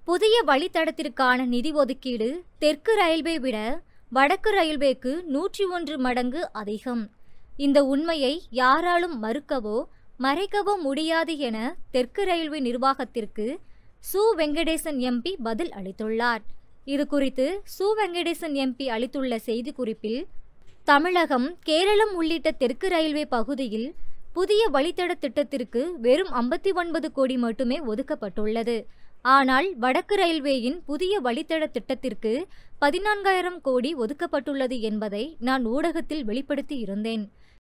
புதிய வழித்தடத்திற்கான நிதி ஒதுக்கீடு தெற்கு ரயில்வே விட வடக்கு ரயில்வேக்கு நூற்றி ஒன்று மடங்கு அதிகம் இந்த உண்மையை யாராலும் மறுக்கவோ மறைக்கவோ முடியாது என தெற்கு ரயில்வே நிர்வாகத்திற்கு சு வெங்கடேசன் எம்பி பதில் அளித்துள்ளார் இது குறித்து சு வெங்கடேசன் எம்பி அளித்துள்ள செய்திக்குறிப்பில் தமிழகம் கேரளம் உள்ளிட்ட தெற்கு ரயில்வே பகுதியில் புதிய வழித்தட திட்டத்திற்கு வெறும் ஐம்பத்தி ஒன்பது கோடி மட்டுமே ஒதுக்கப்பட்டுள்ளது ஆனால் வடக்கு ரயில்வேயின் புதிய வழித்தட திட்டத்திற்கு பதினான்காயிரம் கோடி ஒதுக்கப்பட்டுள்ளது என்பதை நான் ஊடகத்தில் வெளிப்படுத்தி இருந்தேன்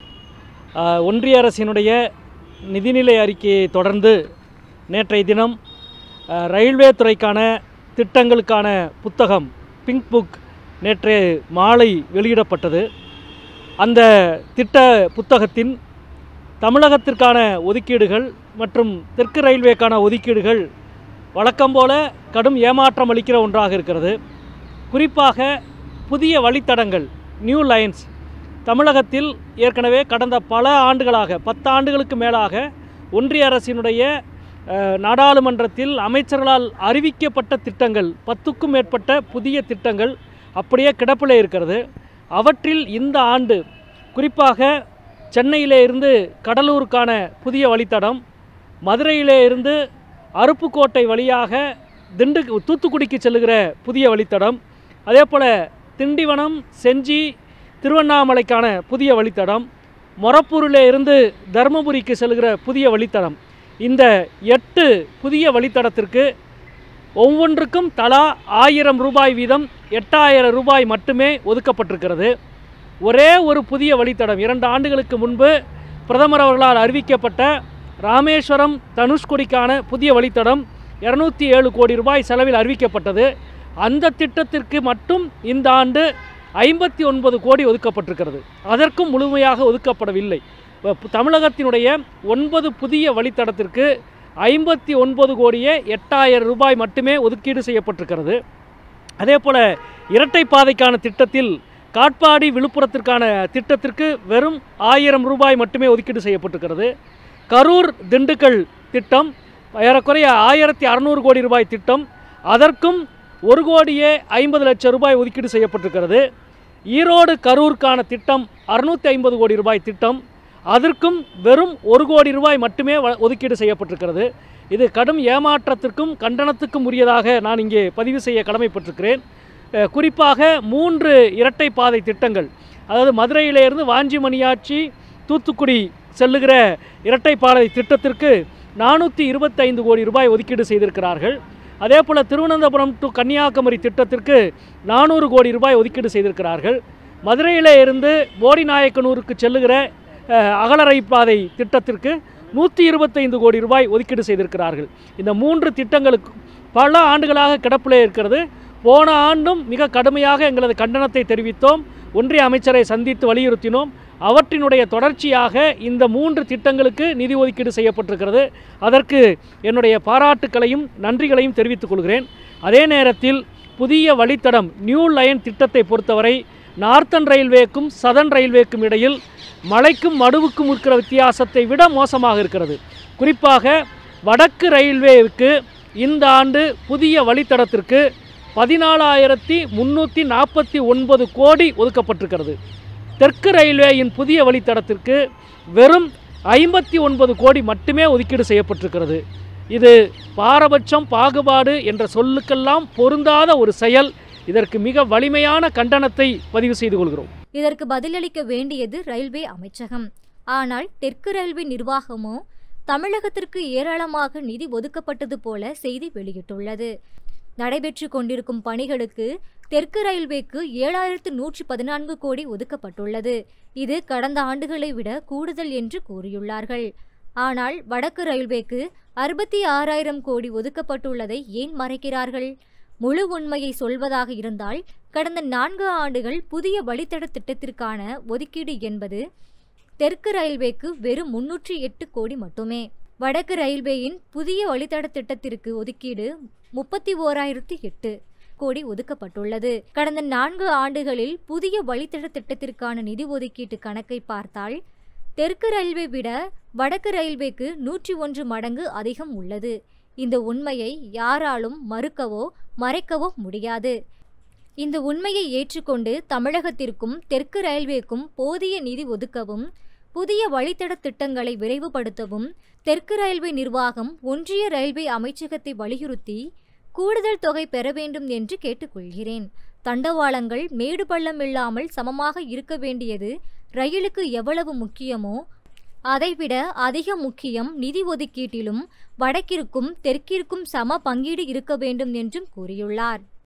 ஆஹ், ஒன்றிய அரசினுடைய நிதிநிலை அறிக்கையை தொடர்ந்து நேற்றைய தினம் ஆஹ், ரயில்வே துறைக்கான திட்டங்களுக்கான புத்தகம் பிங்க் புக் நேற்று மாலை வெளியிடப்பட்டது அந்த திட்ட புத்தகத்தின் தமிழகத்திற்கான ஒதுக்கீடுகள் மற்றும் தெற்கு ரயில்வேக்கான ஒதுக்கீடுகள் வழக்கம் போல கடும் ஏமாற்றம் அளிக்கிற ஒன்றாக இருக்கிறது குறிப்பாக புதிய வழித்தடங்கள் நியூ லைன்ஸ் தமிழகத்தில் ஏற்கனவே கடந்த பல ஆண்டுகளாக பத்து ஆண்டுகளுக்கு மேலாக ஒன்றிய அரசினுடைய அஹ், நாடாளுமன்றத்தில் அமைச்சர்களால் அறிவிக்கப்பட்ட திட்டங்கள் பத்துக்கும் மேற்பட்ட புதிய திட்டங்கள் அப்படியே கிடப்பில் இருக்கிறது அவற்றில் இந்த ஆண்டு குறிப்பாக சென்னையிலே இருந்து கடலூருக்கான புதிய வழித்தடம் மதுரையிலே இருந்து அருப்புக்கோட்டை வழியாக திண்டு தூத்துக்குடிக்கு செல்லுகிற புதிய வழித்தடம் அதே போல் திண்டிவனம் செஞ்சி திருவண்ணாமலைக்கான புதிய வழித்தடம் மொரப்பூரிலே இருந்து தருமபுரிக்கு செல்கிற புதிய வழித்தடம் இந்த எட்டு புதிய வழித்தடத்திற்கு ஒவ்வொன்றுக்கும் தலா ஆயிரம் ரூபாய் வீதம் எட்டாயிரம் ரூபாய் மட்டுமே ஒதுக்கப்பட்டிருக்கிறது ஒரே ஒரு புதிய வழித்தடம் இரண்டு ஆண்டுகளுக்கு முன்பு பிரதமர் அவர்களால் அறிவிக்கப்பட்ட ராமேஸ்வரம் தனுஷ்கொடிக்கான புதிய வழித்தடம் இரநூத்தி ஏழு கோடி ரூபாய் செலவில் அறிவிக்கப்பட்டது அந்த திட்டத்திற்கு மட்டும் இந்த ஆண்டு ஐம்பத்தி ஒன்பது கோடி ஒதுக்கப்பட்டிருக்கிறது அதற்கும் முழுமையாக ஒதுக்கப்படவில்லை இப்ப தமிழகத்தினுடைய ஒன்பது புதிய வழித்தடத்திற்கு ஐம்பத்தி ஒன்பது கோடியே எட்டாயிரம் ரூபாய் மட்டுமே ஒதுக்கீடு செய்யப்பட்டிருக்கிறது அதே போல் இரட்டை பாதைக்கான திட்டத்தில் காட்பாடி விழுப்புரத்திற்கான திட்டத்திற்கு வெறும் ஆயிரம் ரூபாய் மட்டுமே ஒதுக்கீடு செய்யப்பட்டிருக்கிறது கரூர் திண்டுக்கல் திட்டம் ஏறக்குறைய ஆயிரத்தி அறநூறு கோடி ரூபாய் திட்டம் அதற்கும் ஒரு கோடியே ஐம்பது லட்சம் ரூபாய் ஒதுக்கீடு செய்யப்பட்டிருக்கிறது ஈரோடு கரூருக்கான திட்டம் அறுநூற்றி ஐம்பது கோடி ரூபாய் திட்டம் அதற்கும் வெறும் ஒரு கோடி ரூபாய் மட்டுமே வ- ஒதுக்கீடு செய்யப்பட்டிருக்கிறது இது கடும் ஏமாற்றத்திற்கும் கண்டனத்துக்கும் உரியதாக நான் இங்கே பதிவு செய்ய கடமைப்பட்டிருக்கிறேன் அஹ், குறிப்பாக மூன்று இரட்டை பாதை திட்டங்கள் அதாவது மதுரையிலிருந்து வாஞ்சிமணியாச்சி தூத்துக்குடி செல்லுகிற இரட்டை பாதை திட்டத்திற்கு நானூற்றி இருபத்தைந்து கோடி ரூபாய் ஒதுக்கீடு செய்திருக்கிறார்கள் அதே போல் திருவனந்தபுரம் டு கன்னியாகுமரி திட்டத்திற்கு நானூறு கோடி ரூபாய் ஒதுக்கீடு செய்திருக்கிறார்கள் மதுரையிலே இருந்து போடிநாயக்கனூருக்கு செல்லுகிற அஹ், அகலரை பாதை திட்டத்திற்கு நூற்றி இருபத்தைந்து கோடி ரூபாய் ஒதுக்கீடு செய்திருக்கிறார்கள் இந்த மூன்று திட்டங்களுக்கு பல ஆண்டுகளாக கிடப்பிலே இருக்கிறது போன ஆண்டும் மிக கடுமையாக எங்களது கண்டனத்தை தெரிவித்தோம் ஒன்றிய அமைச்சரை சந்தித்து வலியுறுத்தினோம் அவற்றினுடைய தொடர்ச்சியாக இந்த மூன்று திட்டங்களுக்கு நிதி ஒதுக்கீடு செய்யப்பட்டிருக்கிறது அதற்கு என்னுடைய பாராட்டுக்களையும் நன்றிகளையும் தெரிவித்துக் கொள்கிறேன் அதே நேரத்தில் புதிய வழித்தடம் நியூ லைன் திட்டத்தை பொறுத்தவரை நார்த்தன் ரயில்வேக்கும் சதன் ரயில்வேக்கும் இடையில் மலைக்கும் மடுவுக்கும் இருக்கிற வித்தியாசத்தை விட மோசமாக இருக்கிறது குறிப்பாக வடக்கு ரயில்வேவுக்கு இந்த ஆண்டு புதிய வழித்தடத்திற்கு பதினாலாயிரத்தி முந்நூற்றி நாற்பத்தி ஒன்பது கோடி ஒதுக்கப்பட்டிருக்கிறது தெற்கு ரயில்வேயின் புதிய வழித்தடத்திற்கு வெறும் ஐம்பத்தி ஒன்பது கோடி மட்டுமே ஒதுக்கீடு செய்யப்பட்டிருக்கிறது இது பாரபட்சம் பாகுபாடு என்ற சொல்லுக்கெல்லாம் பொருந்தாத ஒரு செயல் இதற்கு மிக வலிமையான கண்டனத்தை பதிவு செய்து கொள்கிறோம் இதற்கு பதிலளிக்க வேண்டியது ரயில்வே அமைச்சகம் ஆனால் தெற்கு ரயில்வே நிர்வாகமோ தமிழகத்திற்கு ஏராளமாக நிதி ஒதுக்கப்பட்டது போல செய்தி வெளியிட்டுள்ளது நடைபெற்று கொண்டிருக்கும் பணிகளுக்கு தெற்கு ரயில்வேக்கு ஏழாயிரத்து நூற்றி பதினான்கு கோடி ஒதுக்கப்பட்டுள்ளது இது கடந்த ஆண்டுகளை விட கூடுதல் என்று கூறியுள்ளார்கள் ஆனால் வடக்கு ரயில்வேக்கு அறுபத்தி ஆறாயிரம் கோடி ஒதுக்கப்பட்டுள்ளதை ஏன் மறைக்கிறார்கள் முழு உண்மையை சொல்வதாக இருந்தால் கடந்த நான்கு ஆண்டுகள் புதிய வழித்தட திட்டத்திற்கான ஒதுக்கீடு என்பது தெற்கு ரயில்வேக்கு வெறும் முன்னூற்றி எட்டு கோடி மட்டுமே வடக்கு ரயில்வேயின் புதிய வழித்தட திட்டத்திற்கு ஒதுக்கீடு முப்பத்தி ஓராயிரத்தி எட்டு கோடி ஒதுக்கப்பட்டுள்ளது கடந்த நான்கு ஆண்டுகளில் புதிய வழித்தட திட்டத்திற்கான நிதி ஒதுக்கீட்டு கணக்கை பார்த்தால் தெற்கு ரயில்வே விட வடக்கு ரயில்வேக்கு நூற்றி ஒன்று மடங்கு அதிகம் உள்ளது இந்த உண்மையை யாராலும் மறுக்கவோ மறைக்கவோ முடியாது இந்த உண்மையை ஏற்றுக்கொண்டு தமிழகத்திற்கும் தெற்கு ரயில்வேக்கும் போதிய நிதி ஒதுக்கவும் புதிய வழித்தட திட்டங்களை விரைவுபடுத்தவும் தெற்கு ரயில்வே நிர்வாகம் ஒன்றிய ரயில்வே அமைச்சகத்தை வலியுறுத்தி கூடுதல் தொகை பெற வேண்டும் என்று கேட்டுக்கொள்கிறேன் தண்டவாளங்கள் மேடு பள்ளம் இல்லாமல் சமமாக இருக்க வேண்டியது ரயிலுக்கு எவ்வளவு முக்கியமோ அதைவிட அதிக முக்கியம் நிதி ஒதுக்கீட்டிலும் வடக்கிற்கும் தெற்கிற்கும் சம பங்கீடு இருக்க வேண்டும் என்றும் கூறியுள்ளார்